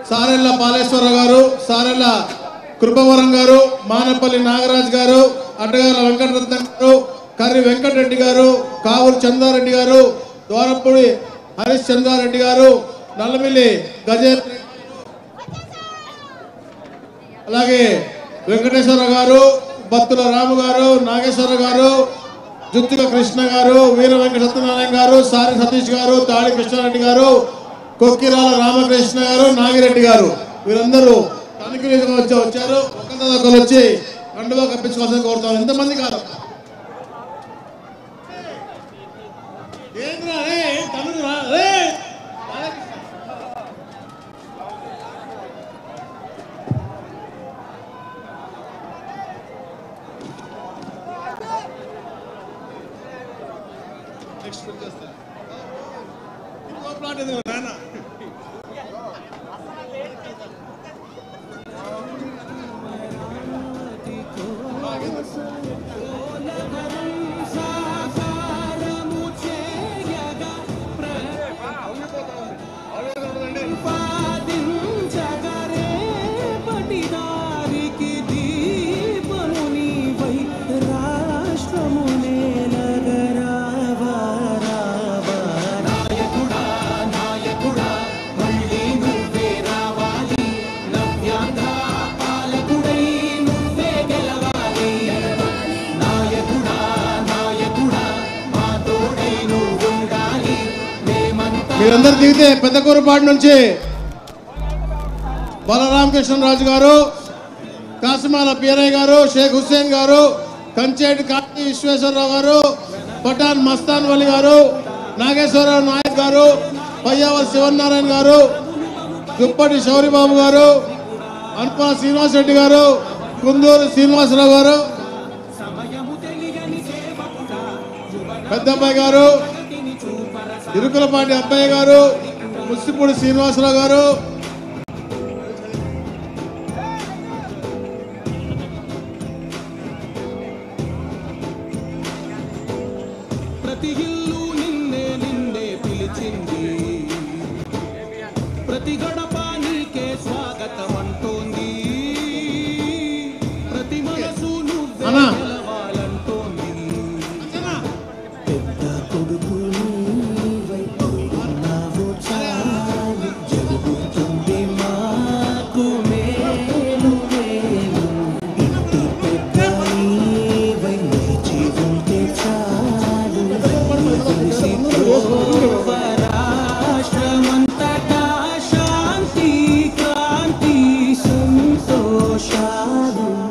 సారెళ్ళ పాలేశ్వరరావు గారు సారెళ్ళ కృపవరం గారు మానపల్లి నాగరాజ్ గారు అడ్డగాల వెంకటరత్న గారు కర్రి వెంకటరెడ్డి గారు కావూరు చందారెడ్డి గారు ద్వారపూడి హరీష్ చందారెడ్డి గారు నల్లమిల్లి గజేంద్ర అలాగే వెంకటేశ్వర గారు బత్తుల రాము గారు నాగేశ్వర గారు జుత్తుక కృష్ణ గారు వీర వెంకట సత్యనారాయణ గారు సారి సతీష్ గారు తాడి కృష్ణారెడ్డి గారు కొక్కిరాల రామకృష్ణ గారు నాగిరెడ్డి గారు వీరందరూ తనిఖీ వచ్చి వచ్చారు ఒకరి ఒకరు వచ్చి కండువా కప్పించుకోవాల్సింది కోరుతాను ఎంతమంది కాదు ఏంద్రా రే తమిళ రా రే నెక్స్ట్ వచ్చేస్తా ఇంకో ప్లాట్ ఎందుకు నాన్న పటిదారికి దీపము నీవై రాష్ట్రమునే నగరావా రావా నాయకుడా నాయకుడా మళ్ళీ నువ్వే రావాలి నవ్యాంధ్ర పాలకుడై నువ్వే గెలవాలి నాయకుడా నాయకుడా మా తోడై నువ్వుండాలి మేమంతా మీరందరూ దిగితే పెద్ద కూరపాటి నుంచి బలరామకృష్ణరాజు గారు కాసిమాల పీరయ్య గారు షేక్ హుస్సేన్ గారు కంచేటి కార్తీ విశ్వేశ్వరరావు గారు పఠాన్ మస్తాన్ వలి గారు నాగేశ్వరరావు నాయక్ గారు పయ్యావల్ శివనారాయణ గారు దుప్పటి శౌరిబాబు గారు అనుపల శ్రీనివాసరెడ్డి గారు కుందూరు శ్రీనివాసరావు గారు పెద్దబ్బాయి గారు ఇరుకులపాటి అబ్బాయి గారు ముస్సిపూడి శ్రీనివాసరావు గారు ప్రతి ఇల్లు నిన్నే నిన్నే పిలిచింది ప్రతి గడప నీకే స్వాగతం అంటోంది ప్రతి మనసు నువ్వే అన్నా. గెలవాలంటోంది పెద్ద కొడుకు నీవై ఉన్నావు చాలు జరుగుతుంది మాకు మేలు మేలు ఇంటి పెద్ద నీవై నిలిచి ఉంటే చాలు తెలిసి రాష్ట్రమంతటా శాంతి క్రాంతి సంతోషాలు